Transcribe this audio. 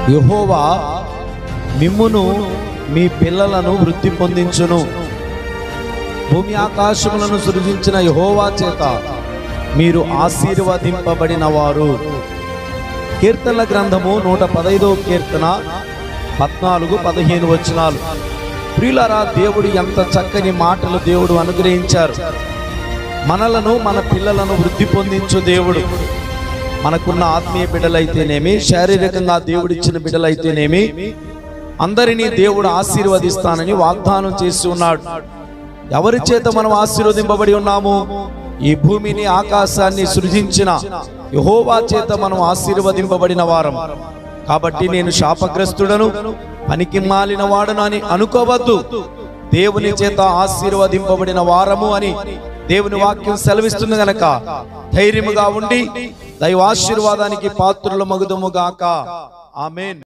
యెహోవా మిమ్మును మీ పిల్లలను వృద్ధి పొందించును భూమి ఆకాశములను సృజించిన యెహోవా చేత మీరు ఆశీర్వదింపబడిన వారు కీర్తనల గ్రంథము నూట పదైదో కీర్తన పద్నాలుగు పదిహేను వచనాలు ప్రియులరా దేవుడు ఎంత చక్కని మాటలు దేవుడు అనుగ్రహించారు మనలను మన పిల్లలను వృద్ధి పొందించు దేవుడు మనకున్న ఆత్మీయ బిడ్డలైతేనేమి శారీరకంగా దేవుడిచ్చిన బిడ్డలైతేనేమి అందరినీ దేవుడు ఆశీర్వదిస్తానని వాగ్దానం చేసి ఉన్నాడు ఎవరి చేత మనం ఆశీర్వదింపబడి ఉన్నాము ఈ భూమిని ఆకాశాన్ని సృజించిన యహోవా చేత మనం ఆశీర్వదింపబడిన వారం కాబట్టి నేను శాపగ్రస్తుడను పనికి మాలిన వాడను అని అనుకోవద్దు దేవుని చేత ఆశీర్వదింపబడిన వారము అని దేవుని వాక్యం సెలవిస్తుంది గనక ధైర్యముగా ఉండి దైవాశీర్వాదానికి పాత్రుల మగుదము గాక ఆమెన్